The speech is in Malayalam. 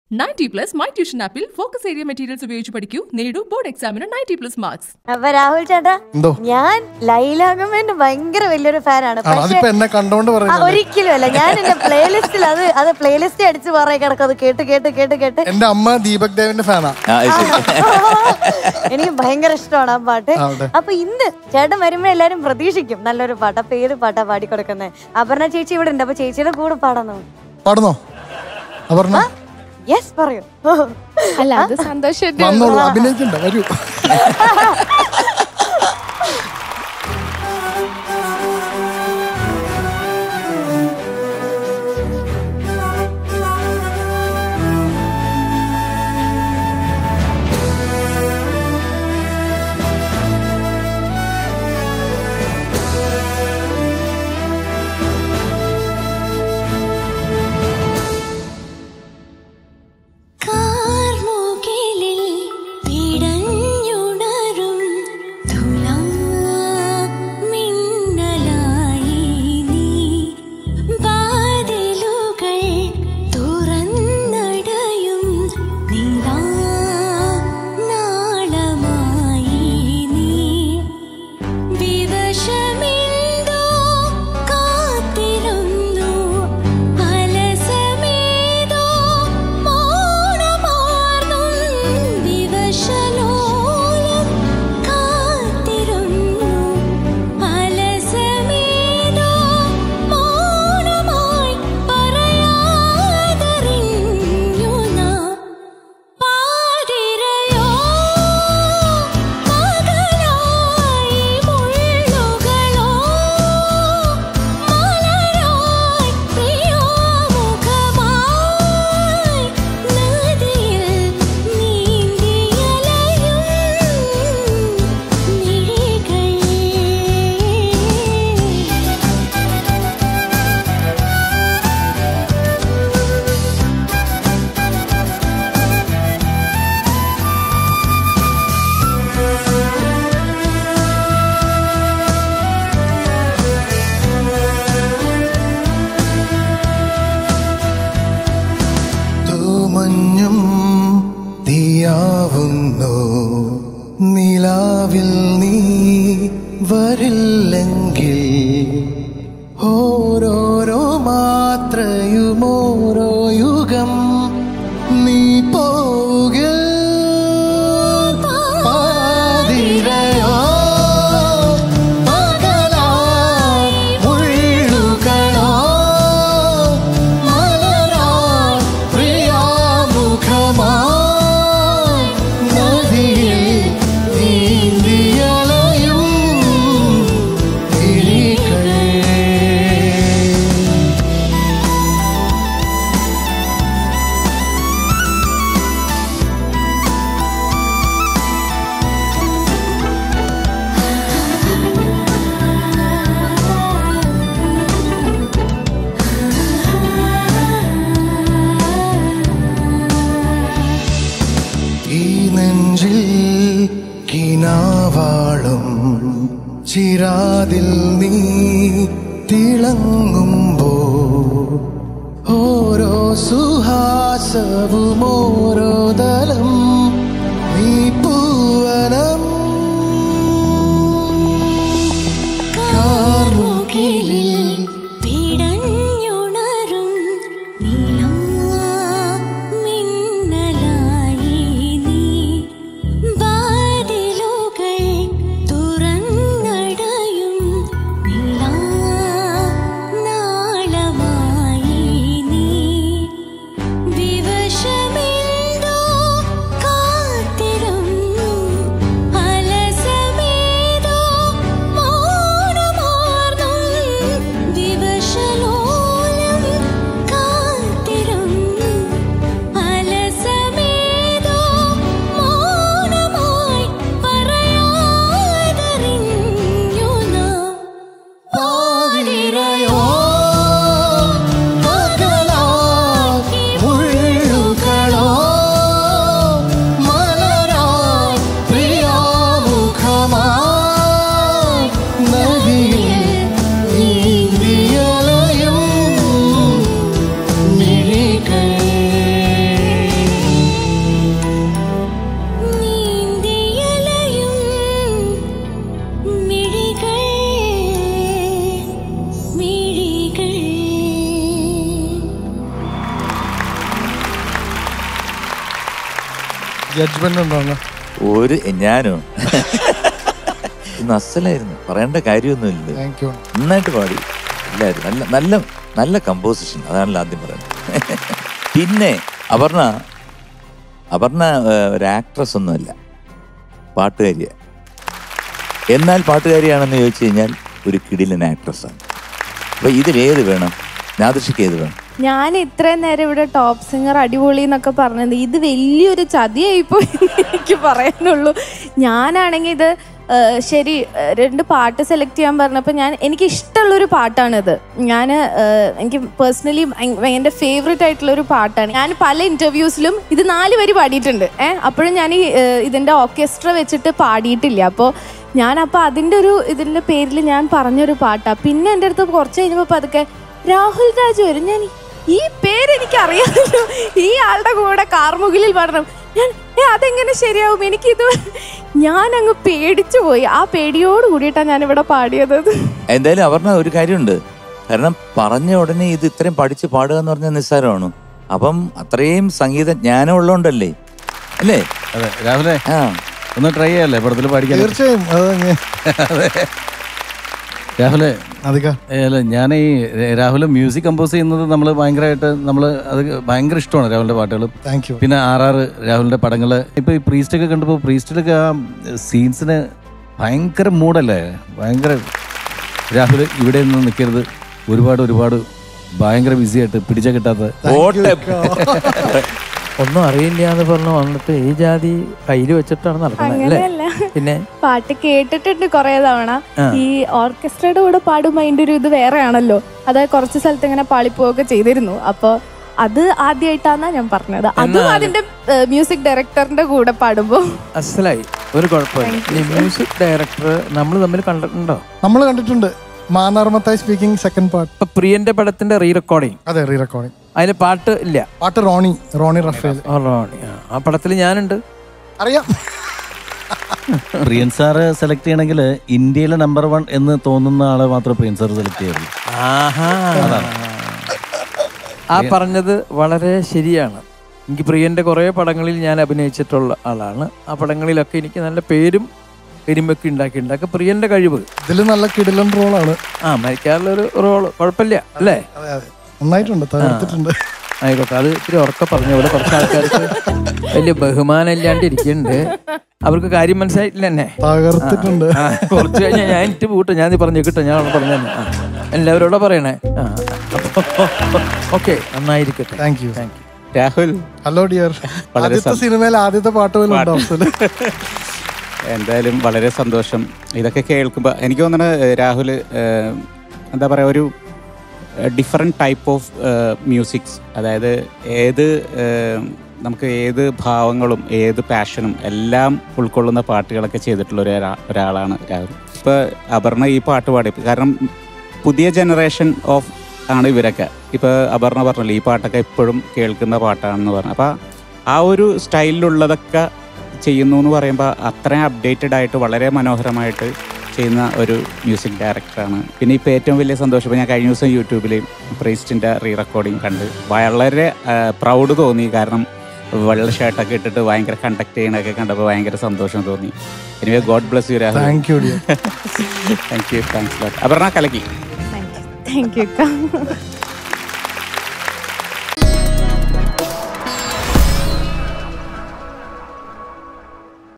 നയൻറ്റി പ്ലസ് മൈ ട്യൂഷൻ ആപ്പിൽ ഫോക്കസ് ഏരിയ മെറ്റീരിയൽസ് ഉപയോഗിച്ച് പഠിക്കൂ നേടൂ ബോർഡ് എക്സാമിന് നയൻറ്റി പ്ലസ് മാർക്സ് അപ്പൊ രാഹുൽ ചേട്ടാ എന്തോ ഞാൻ ലൈലാഗമന്റെ ഭയങ്കര വലിയൊരു ഫാനാണ് ആണോ അതിപ്പോ എന്നെ കണ്ടോണ്ട് ആ, പറയുന്നത് ഒരിക്കലും അല്ല ഞാൻ എന്റെ പ്ലേലിസ്റ്റിൽ അത് അത് പ്ലേലിസ്റ്റ് അടിച്ച് പറയ കിടക്കും അത് കേട്ട് കേട്ട് കേട്ട് കേട്ട് എന്റെ അമ്മ ദീപക് ദേവിന്റെ ഫാനാ ആ, അത് ശരി. എനിക്ക് ഭയങ്കര ഇഷ്ടമാണ് ആ പാട്ട് ആ, അവിടെ. അപ്പൊ ഇന്ന് ചേട്ടൻ വരുമ്പോ എല്ലാരും പ്രതീക്ഷിക്കും നല്ലൊരു പാട്ട് അപ്പൊ ഏത് പാട്ടാ പാടിക്കൊടുക്കുന്നത് അപർണ ചേച്ചി ഇവിടെ ഉണ്ട് അപ്പൊ ചേച്ചിയുടെ കൂടെ പാടാന്നോ പാടുന്നോ അപർണ യെസ് പറയൂ അല്ല അത് സന്തോഷം വന്നോളൂ അഭിനയിക്കണ്ട വരൂ കാർമുകിലിൽ പിടഞ്ഞുണരും തുലാമിന്നലായി നീ വാതിലുകൾ തുറന്നടയും നിലാനാളമായി നീ വിവശമെന്തോ കാത്തിരുന്നു അലസമേതോ മൗനമാർന്നു വിവശലോലം കാത്തിരുന്നു അലസമേതോ മൗനമായി പറയാതറിഞ്ഞു നാം പാതിരയോ പകലായി മുള്ളുകളോ മലരായി പ്രിയമുഖമായി നദിയിൽ നീന്തിയലയും മിഴികൾ തൂമഞ്ഞും തീയാവുന്നു നിലാവിൽ നീ വരില്ലെങ്കിൽ ഓരോരോ മാത്രയും ഓരോ യുഗം നീ പോവുക പാതിരയോ പകലായി മുള്ളുകളോ മലരായി പ്രിയാമുഖമായി നദിയിൽ നീന്തിയലയും വിഴികൾ ഈ നെഞ്ചിൽ കിനാവാളും ചിരാതിൽ നീ തിളങ്ങുമ്പോ ഓരോ സുഹാസവും ഓരോ ദലം നീ പൂവനം കാർമുകിലിൽ പിടഞ്ഞുണരും മിന്നലായി നീ വാതിലുകൾ തുറന്നടയും നാളമായി നീ വിവശമെന്തോ കാ ജഡ്ജ്മെന്റ് ഉണ്ടോ ഒരു ഞാനോ ഇന്ന് അസലായിരുന്നു പറയേണ്ട കാര്യമൊന്നുമില്ല താങ്ക് യു നന്നായിട്ട് പാടി എല്ലാവരും നല്ല നല്ല നല്ല കമ്പോസിഷൻ അതാണല്ലോ ആദ്യം പറയുന്നത് പിന്നെ അപർണ അപർണ ഏഹ്, ഒരു ആക്ട്രസ് ഒന്നുമല്ല പാട്ടുകാരിയാണ് എന്നാൽ പാട്ടുകാരിയാണെന്ന് ചോദിച്ചു കഴിഞ്ഞാൽ ഒരു കിടിലൻ ആക്ട്രസ്സാണ് അപ്പൊ ഇതിലേത് വേണം നാദൃഷിക്ക് ഏത് വേണം ഞാൻ ഇത്രയും നേരം ഇവിടെ ടോപ്പ് സിംഗർ അടിപൊളി എന്നൊക്കെ പറഞ്ഞത് ഇത് വലിയൊരു ചതിയായിപ്പോയി എന്ന് എനിക്ക് പറയാനുള്ളൂ ഞാനാണെങ്കിൽ ഇത് ആ, ശരി ആ, രണ്ട് പാട്ട് സെലക്ട് ചെയ്യാൻ പറഞ്ഞപ്പോൾ ഞാൻ എനിക്ക് ഇഷ്ടമുള്ളൊരു പാട്ടാണിത് ഞാൻ എനിക്ക് പേഴ്സണലി എൻ്റെ ഫേവറേറ്റ് ആയിട്ടുള്ള ഒരു പാട്ടാണ് ഞാൻ പല ഇൻ്റർവ്യൂസിലും ഇത് നാല് വരി പാടിയിട്ടുണ്ട് ഏഹ് അപ്പോഴും ഞാൻ ഈ ആ, ഇതിൻ്റെ ഓർക്കസ്ട്ര വെച്ചിട്ട് പാടിയിട്ടില്ല അപ്പോൾ ഞാൻ അപ്പോൾ അതിൻ്റെ ഒരു ഇതിൻ്റെ പേരിൽ ഞാൻ പറഞ്ഞൊരു പാട്ടാണ് പിന്നെ എൻ്റെ അടുത്ത് കുറച്ച് കഴിഞ്ഞപ്പോൾ പതുക്കെ രാഹുൽ രാജ് വരും ഞാൻ ഈ പേര് എനിക്ക് അറിയാമല്ലോ ഈ ആളുടെ കൂടെ കാർമുകിലിൽ പാടണം ഞാൻ ഏ അതെങ്ങനെ ശരിയാവും എനിക്കിത് ഞാൻ അങ്ങ് പേടിച്ചു പോയി ആ പേടിയോട് കൂടിയിട്ടാണ് ഞാൻ ഇവിടെ പാടിയത് എന്തായാലും അപർണ ഒരു കാര്യമുണ്ട് കാരണം പറഞ്ഞ ഉടനെ ഇത് ഇത്രയും പഠിച്ച് പാടുക എന്ന് പറഞ്ഞാൽ നിസ്സാരമാണ് അപ്പം അത്രയും സംഗീത ജ്ഞാനം ഉള്ളതുകൊണ്ടല്ലേ അല്ലേ അതെ രാഹുലെ ആ ഒന്ന് ട്രൈ ചെയ്യല്ലേ പടത്തിൽ പഠിക്കാൻ തീർച്ചയായും അത് ഞാൻ- രാഹുലെ അധിക ഏ, അല്ല ഞാൻ ഈ രാഹുൽ മ്യൂസിക് കമ്പോസ് ചെയ്യുന്നത് നമ്മൾ ഭയങ്കരമായിട്ട് നമ്മൾ അത് ഭയങ്കര ഇഷ്ടമാണ് രാഹുലിന്റെ പാട്ടുകൾ താങ്ക് യു പിന്നെ ആർ ആർ രാഹുലിന്റെ പടങ്ങള് ഇപ്പൊ ഈ പ്രീസ്റ്റ് ഒക്കെ കണ്ടപ്പോൾ പ്രീസ്റ്റിലൊക്കെ ആ സീൻസിന് ഭയങ്കര മൂഡല്ലേ ഭയങ്കര രാഹുൽ ഇവിടെ നിന്ന് നിൽക്കരുത് ഒരുപാട് ഒരുപാട് ഭയങ്കര ബിസി ആയിട്ട് പിടിച്ച കിട്ടാത്ത ഓട്ടെ ഒന്നും അറിയില്ല എന്ന് പറഞ്ഞു വന്നിട്ട് ഈ ജാതി കയ്യിൽ വെച്ചിട്ടാണ് നടക്കുന്നത് അല്ലേ അങ്ങനെയല്ല പിന്നെ പാട്ട് കേട്ടിട്ടുണ്ട് കുറെ തവണ ആ. ഈ ഓർക്കസ്ട്രയുടെ കൂടെ പാടുമ്പോൾ അതിന്റെ ഒരു ഇത് വേറെ ആണല്ലോ അതായത് കുറച്ച് സ്ഥലത്ത് ഇങ്ങനെ പാളിപ്പോവൊക്കെ ചെയ്തിരുന്നു അപ്പൊ അത് ആദ്യമായിട്ടാണ് ഞാൻ പറഞ്ഞത് അതും എന്നാലും- അതിന്റെ മ്യൂസിക് ഡയറക്ടറിന്റെ കൂടെ പാടുമ്പോ അസലായി ഒരു കുഴപ്പമില്ല ഈ മ്യൂസിക് ഡയറക്ടർ നമ്മൾ തമ്മിൽ കണ്ടിട്ടുണ്ടോ നമ്മൾ കണ്ടിട്ടുണ്ട് മാനാർമത്തായി സ്പീക്കിംഗ് സെക്കൻഡ് പാർട്ട് ഇപ്പൊ പ്രിയന്റെ പടത്തിന്റെ റീ റെക്കോർഡിങ് അതെ റീ റെക്കോർഡിംഗ് അതിൽ പാട്ട് ഇല്ല പാട്ട് റോണി റോണി റഫേൽ ഓ, റോണി. ആ, ആ പടത്തിൽ ഞാനുണ്ട് അറിയാം പ്രിയൻ സാറ് സെലക്ട് ചെയ്യണമെങ്കിൽ ഇന്ത്യയിലെ നമ്പർ വൺ എന്ന് തോന്നുന്ന ആളെ മാത്രമേ പ്രിയൻ സാർ സെലക്ട് ചെയ്യുള്ളൂ ആഹാ ആ പറഞ്ഞത് വളരെ ശരിയാണ് എനിക്ക് പ്രിയന്റെ കുറേ പടങ്ങളിൽ ഞാൻ അഭിനയിച്ചിട്ടുള്ള ആളാണ് ആ പടങ്ങളിലൊക്കെ എനിക്ക് നല്ല പേരും പെരുമൊക്കെ ഉണ്ടാക്കി ഉണ്ടാക്കി പ്രിയന്റെ കഴിവ് ഇതിൽ നല്ല കിടിലൻ റോളാണ് ആ മരിക്കാനുള്ള ഒരു റോള് കുഴപ്പമില്ല അല്ലേ അതെ അതെ നന്നായിട്ടുണ്ട് തകർത്തിട്ടുണ്ട് ആയിക്കോട്ടെ അത് ഇത്തിരി ഉറക്കെ പറഞ്ഞ പോലെ കുറച്ച് ആൾക്കാർക്ക് വലിയ ബഹുമാനം ഇല്ലാണ്ട് ഇരിക്കുന്നുണ്ട് അവർക്ക് കാര്യം മനസ്സിലായിട്ടില്ല എന്നെ തകർത്തിട്ടുണ്ട് ആ, കുറച്ച് കഴിഞ്ഞാൽ ഞാൻ എനിക്ക് പൂട്ട് ഞാൻ പറഞ്ഞു കിട്ടും ഞാൻ പറഞ്ഞു എല്ലാവരോടും പറയണേ ആ ഓക്കെ നന്നായിരിക്കട്ടെ thank you thank you Rahul hello dear വളരെ ആദ്യത്തെ സം- സിനിമയിൽ ആദ്യത്തെ പാട്ട് പോലും ഉണ്ടോ അഫ്സല്? എന്തായാലും വളരെ സന്തോഷം ഇതൊക്കെ കേൾക്കുമ്പോൾ എനിക്ക് തോന്നുന്നത് രാഹുൽ ഏഹ്, എന്താ പറയുക ഒരു ഡിഫറെൻറ്റ് ടൈപ്പ് ഓഫ് മ്യൂസിക്സ് അതായത് ഏത് ഏഹ്, നമുക്ക് ഏത് ഭാവങ്ങളും ഏത് പാഷനും എല്ലാം ഉൾക്കൊള്ളുന്ന പാട്ടുകളൊക്കെ ചെയ്തിട്ടുള്ള ഒരു ഒരാ- ഒരാളാണ് രാഹുൽ ഇപ്പോൾ അപർണ ഈ പാട്ട് പാടി കാരണം പുതിയ ജനറേഷൻ ഓഫ് ആണ് ഇവരൊക്കെ ഇപ്പോൾ അപർണ പറഞ്ഞല്ലോ ഈ പാട്ടൊക്കെ എപ്പോഴും കേൾക്കുന്ന പാട്ടാണെന്ന് പറഞ്ഞു അപ്പോൾ ആ ഒരു സ്റ്റൈലിലുള്ളതൊക്കെ ചെയ്യുന്നു എന്ന് പറയുമ്പോൾ അത്രയും അപ്ഡേറ്റഡ് ആയിട്ട് വളരെ മനോഹരമായിട്ട് ചെയ്യുന്ന ഒരു മ്യൂസിക് ഡയറക്ടറാണ് പിന്നെ ഇപ്പോൾ ഏറ്റവും വലിയ സന്തോഷം ഇപ്പോൾ ഞാൻ കഴിഞ്ഞ ദിവസം യൂട്യൂബിൽ പ്രൈസ്റ്റിൻ്റെ റീ റെക്കോർഡിങ് കണ്ട് വളരെ പ്രൗഡ് തോന്നി കാരണം വെള്ള ഷർട്ടൊക്കെ ഇട്ടിട്ട് ഭയങ്കര കണ്ടക്ട് ചെയ്യണൊക്കെ കണ്ടപ്പോൾ ഭയങ്കര സന്തോഷം തോന്നി anyway god bless you Rahul thank you dear thank you thanks lot Aparna കലക്കി താങ്ക് യു